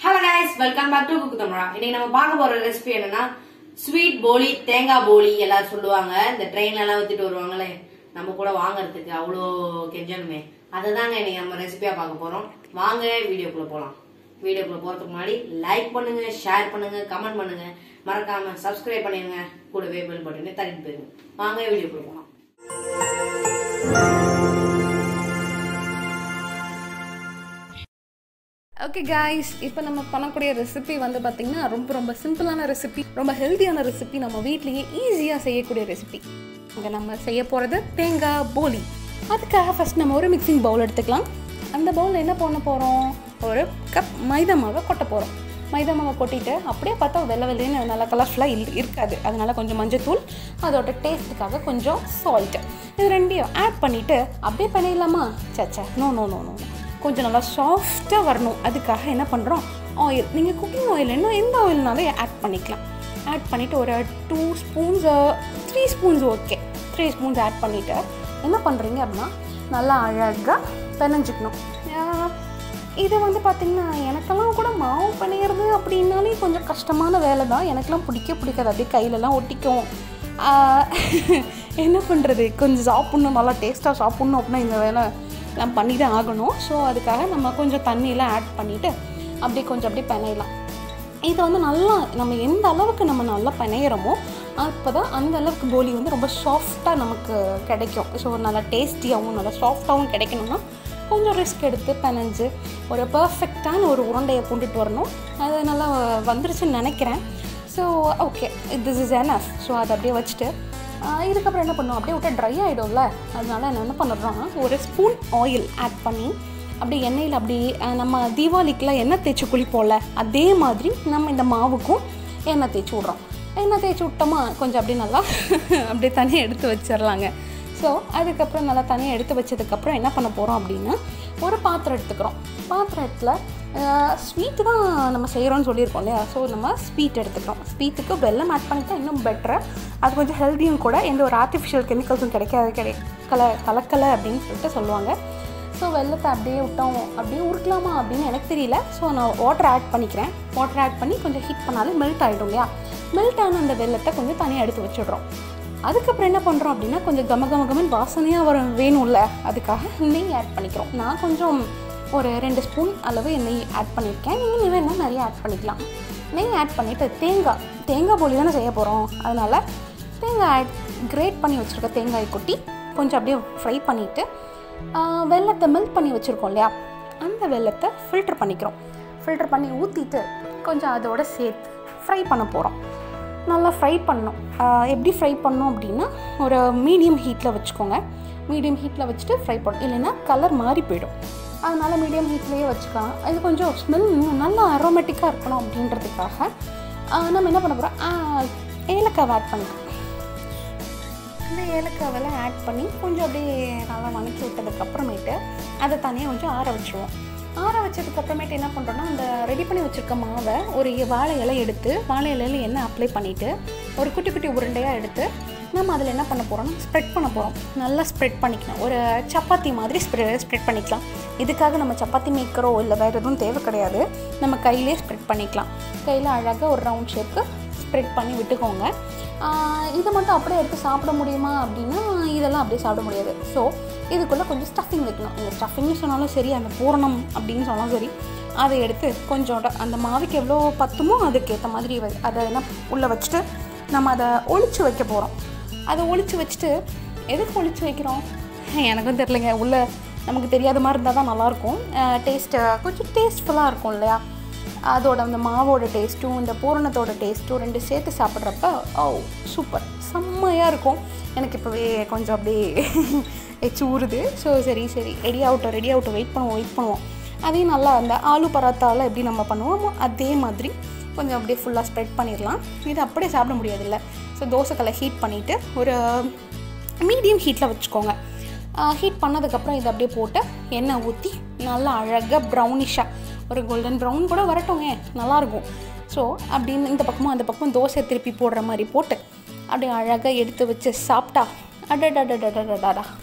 hello guys welcome back to cook தமிழா இன்னைக்கு நம்ம பார்க்க போற ரெசிபி என்னன்னா ஸ்வீட் போலி தேங்காய் போலி எல்லாரும் சொல்லுவாங்க இந்த ட்ரெயின்ல எல்லாம் ஊத்திட்டு வருவாங்களே நம்ம கூட வாங்குறதுக்கு அவ்வளோ கெஞ்சணுமே அதுதாங்க இன்னைக்கு நம்ம ரெசிபியா பார்க்க போறோம் வாங்க வீடியோக்குள்ள போலாம் வீடியோக்குள்ள போறதுக்கு முன்னாடி லைக் பண்ணுங்க ஷேர் பண்ணுங்க கமெண்ட் பண்ணுங்க மறக்காம சப்ஸ்கிரைப் பண்ணிருங்க கூடவே பெல் பட்டனே தள்ளிட்டு போயிருங்க வாங்க வீடியோக்குள்ள போலாம் ஓகே காய்ஸ் இப்போ நம்ம பண்ணக்கூடிய ரெசிபி வந்து பார்த்திங்கன்னா ரொம்ப ரொம்ப சிம்பிளான ரெசிபி ரொம்ப ஹெல்த்தியான ரெசிபி நம்ம வீட்லேயே ஈஸியாக செய்யக்கூடிய ரெசிபி இங்கே நம்ம செய்ய போகிறது தேங்காய் போலி அதுக்காக ஃபஸ்ட் நம்ம ஒரு மிக்சிங் பவுல் எடுத்துக்கலாம் அந்த பவுலில் என்ன பண்ண போகிறோம் ஒரு கப் மைதா மாவை கொட்ட போகிறோம் மைதா மாவை கொட்டிட்டு அப்படியே பார்த்தா வெள்ளை வெள்ளைன்னு நல்லா கலர்ஃபுல்லாக இல் இருக்காது அதனால கொஞ்சம் மஞ்சத்தூள் அதோட டேஸ்ட்டுக்காக கொஞ்சம் சால்ட்டு இது ரெண்டையும் ஆட் பண்ணிவிட்டு அப்படியே பண்ணிடலாமா சச்சா நோ நோ நோ நோ கொஞ்சம் நல்லா சாஃப்டாக வரணும் அதுக்காக என்ன பண்ணுறோம் ஆயில் நீங்கள் குக்கிங் ஆயில் என்ன எந்த ஆயில்னாலும் ஆட் பண்ணிக்கலாம் ஆட் பண்ணிவிட்டு ஒரு two spoons three spoons okay three spoons add பண்ணிவிட்டு என்ன பண்ணுறீங்க அப்படின்னா நல்லா அழகாக பிணைஞ்சிக்கணும் ஆஹ் இது வந்து பார்த்திங்கன்னா எனக்கெல்லாம் கூட மாவு பிணையிறது அப்படின்னாலே கொஞ்சம் கஷ்டமான வேலை தான் எனக்கெல்லாம் பிடிக்க பிடிக்காது அப்படியே கையிலலாம் ஒட்டிக்கும் ஆஹ் என்ன பண்ணுறது கொஞ்சம் சாப்பிட்ணும் நல்லா டேஸ்ட்டாக சாப்பிட்ணும் அப்படின்னா இந்த வேலை நம்ம பண்ணி தான் ஆகணும் ஸோ அதுக்காக நம்ம கொஞ்சம் தண்ணியெலாம் ஆட் பண்ணிவிட்டு அப்படியே கொஞ்சம் அப்படியே பிணையலாம் இது வந்து நல்லா நம்ம எந்த அளவுக்கு நம்ம நல்லா பிணையிறோமோ அப்போ தான் அந்த அளவுக்கு போலி வந்து ரொம்ப சாஃப்டாக நமக்கு கிடைக்கும் ஸோ நல்லா டேஸ்டியாகவும் நல்லா சாஃப்டாகவும் கிடைக்கணும்னா கொஞ்சம் ரிஸ்க் எடுத்து பிணைஞ்சு ஒரு பர்ஃபெக்டான ஒரு உருண்டையை கொண்டுட்டு வரணும் அது நல்லா வந்துருச்சுன்னு நினைக்கிறேன் so okay this is enough so அதை அப்படியே வச்சுட்டு ஆஹ் இதுக்கப்புறம் என்ன பண்ணுவோம் அப்படியே விட்டு ட்ரை ஆகிடும்ல அதனால நான் என்ன பண்ணுறோம்னா ஒரு ஸ்பூன் ஆயில் ஆட் பண்ணி அப்படியே எண்ணெயில் அப்படி ஆஹ் நம்ம தீபாவளிக்கெலாம் எண்ணெய் தேய்ச்சி குளிப்போம்ல அதே மாதிரி நம்ம இந்த மாவுக்கும் எண்ணெய் தேய்ச்சி விட்றோம் எண்ணெய் தேய்ச்சி விட்டோமா கொஞ்சம் அப்படியே நல்லா அப்படியே தனியாக எடுத்து வச்சிடலாங்க ஸோ அதுக்கப்புறம் நல்லா தனியாக எடுத்து வச்சதுக்கப்புறம் என்ன பண்ண போகிறோம் அப்படின்னா ஒரு பாத்திரம் எடுத்துக்கிறோம் பாத்திரத்தில் ஸ்வீட்டு தான் நம்ம செய்கிறோம்னு சொல்லியிருக்கோம் இல்லையா ஸோ நம்ம ஸ்வீட் எடுத்துக்கிறோம் ஸ்வீட்டுக்கு வெல்லம் ஆட் பண்ணிட்டா இன்னும் பெட்டரு அது கொஞ்சம் ஹெல்த்தியும் கூட எந்த ஒரு ஆர்டிஃபிஷியல் கெமிக்கல்ஸும் கிடைக்காது கிடை கல கலக்கலை அப்படின்னு சொல்லிட்டு சொல்லுவாங்க ஸோ வெள்ளத்தை அப்படியே விட்டோம் அப்படியே உருட்டலாமா அப்படின்னு எனக்கு தெரியல ஸோ நான் வாட்டர் ஆட் பண்ணிக்கிறேன் வாட்டர் ஆட் பண்ணி கொஞ்சம் ஹீட் பண்ணாலே மெல்ட் ஆகிடும் இல்லையா மெல்ட் ஆன அந்த வெள்ளத்தை கொஞ்சம் தனியாக எடுத்து வச்சிடுறோம் அதுக்கப்புறம் என்ன பண்ணுறோம் அப்படின்னா கொஞ்சம் கம கம கமன் வாசனையாக வர வேணும்ல அதுக்காக நெய் ஆட் பண்ணிக்கிறோம் நான் கொஞ்சம் ஒரு ரெண்டு ஸ்பூன் அளவு நெய் ஆட் பண்ணியிருக்கேன் நீங்கள் நீ வேணால் நிறைய ஆட் பண்ணிக்கலாம் நெய் ஆட் பண்ணிவிட்டு தேங்காய் தேங்காய் போலி தானே செய்ய போகிறோம் அதனால் தேங்காய் ஆட் கிரேட் பண்ணி வச்சுருக்க தேங்காய் கொட்டி கொஞ்சம் அப்படியே ஃப்ரை பண்ணிவிட்டு வெள்ளத்தை மெல்ட் பண்ணி வச்சுருக்கோம் இல்லையா அந்த வெள்ளத்தை ஃபில்டர் பண்ணிக்கிறோம் ஃபில்டர் பண்ணி ஊற்றிட்டு கொஞ்சம் அதோட சேர்த்து ஃப்ரை பண்ண போகிறோம் நல்லா ஃப்ரை பண்ணணும் ஆஹ் எப்படி ஃப்ரை பண்ணோம் அப்படின்னா ஒரு மீடியம் ஹீட்டில் வச்சுக்கோங்க மீடியம் ஹீட்டில் வச்சுட்டு ஃப்ரை பண்ணணும் இல்லைன்னா கலர் மாறி போயிடும் அதனால் மீடியம் ஹீட்லேயே வச்சுக்கலாம் இது கொஞ்சம் ஸ்மெல் நல்லா அரோமேட்டிக்காக இருக்கணும் அப்படின்றதுக்காக ஆஹ் நம்ம என்ன பண்ண போகிறோம் ஏலக்காவை ஆட் பண்ணிக்கலாம் இந்த ஏலக்காவெல்லாம் ஆட் பண்ணி கொஞ்சம் அப்படியே நல்லா வணக்கி விட்டதுக்கப்புறமேட்டு அதை தனியாக கொஞ்சம் ஆற வச்சுருவோம் ஆற வச்சதுக்கப்புறமேட்டு என்ன பண்ணுறோன்னா அந்த ரெடி பண்ணி வச்சுருக்க மாவை ஒரு வாழை இலை எடுத்து வாழை இலையில் எண்ணெய் அப்ளை பண்ணிவிட்டு ஒரு குட்டி குட்டி உருண்டையாக எடுத்து நம்ம அதில் என்ன பண்ண போகிறோம்னா ஸ்ப்ரெட் பண்ண போகிறோம் நல்லா ஸ்ப்ரெட் பண்ணிக்கலாம் ஒரு சப்பாத்தி மாதிரி ஸ்ப்ரெ ஸ்ப்ரெட் பண்ணிக்கலாம் இதுக்காக நம்ம சப்பாத்தி மேக்கரோ இல்லை வேறு எதுவும் தேவை கிடையாது நம்ம கையிலே ஸ்ப்ரெட் பண்ணிக்கலாம் கையில் அழகாக ஒரு ரவுண்ட் ஷேப்க்கு ஸ்ப்ரெட் பண்ணி விட்டுக்கோங்க ஆஹ் இதை மட்டும் அப்படியே எடுத்து சாப்பிட முடியுமா அப்படின்னா இதெல்லாம் அப்படியே சாப்பிட முடியாது ஸோ இதுக்குள்ளே கொஞ்சம் ஸ்டஃபிங் வைக்கணும் இந்த ஸ்டஃபிங்னு சொன்னாலும் சரி அந்த பூரணம் அப்படின்னு சொன்னாலும் சரி அதை எடுத்து கொஞ்சோட அந்த மாவுக்கு எவ்வளோ பத்துமோ அதுக்கேற்ற மாதிரி வை- அதை என்ன உள்ளே வச்சுட்டு நம்ம அதை ஒளிச்சு வைக்க போகிறோம் அதை ஒளிச்சு வச்சுட்டு எதுக்கு ஒளிச்சு வைக்கிறோம் எனக்கும் தெரிலங்க உள்ள நமக்கு தெரியாத மாதிரி இருந்தால் தான் நல்லாயிருக்கும் டேஸ்ட்டு கொஞ்சம் டேஸ்ட்ஃபுல்லாக இருக்கும் இல்லையா அதோட அந்த மாவோட டேஸ்ட்டும் இந்த பூரணத்தோட டேஸ்ட்டும் ரெண்டு சேர்த்து சாப்பிட்றப்ப ஓ சூப்பர் செம்மையாக இருக்கும் எனக்கு இப்போவே கொஞ்சம் அப்படியே எச்சு ஊறுது ஸோ சரி சரி ரெடி ஆகட்டும் ரெடி ஆகட்டும் வெயிட் பண்ணுவோம் வெயிட் பண்ணுவோம் அதையும் நல்லா அந்த ஆலு பராத்தாவில் எப்படி நம்ம பண்ணுவோமோ அதே மாதிரி கொஞ்சம் அப்படியே ஃபுல்லாக ஸ்ப்ரெட் பண்ணிடலாம் இது அப்படியே சாப்பிட முடியாதுல்ல ஸோ தோசைக்கல்லை ஹீட் பண்ணிவிட்டு ஒரு மீடியம் ஹீட்டில் வச்சுக்கோங்க ஹீட் பண்ணதுக்கப்புறம் இதை அப்படியே போட்டு எண்ணெய் ஊற்றி நல்லா அழகாக ப்ரௌனிஷாக ஒரு கோல்டன் ப்ரௌன் கூட வரட்டுங்க நல்லாயிருக்கும் ஸோ அப்படின்னு இந்த பக்கமும் அந்த பக்கமும் தோசை திருப்பி போடுற மாதிரி போட்டு அப்படியே அழகாக எடுத்து வச்சு சாப்பிட்டா அடடடடடடடா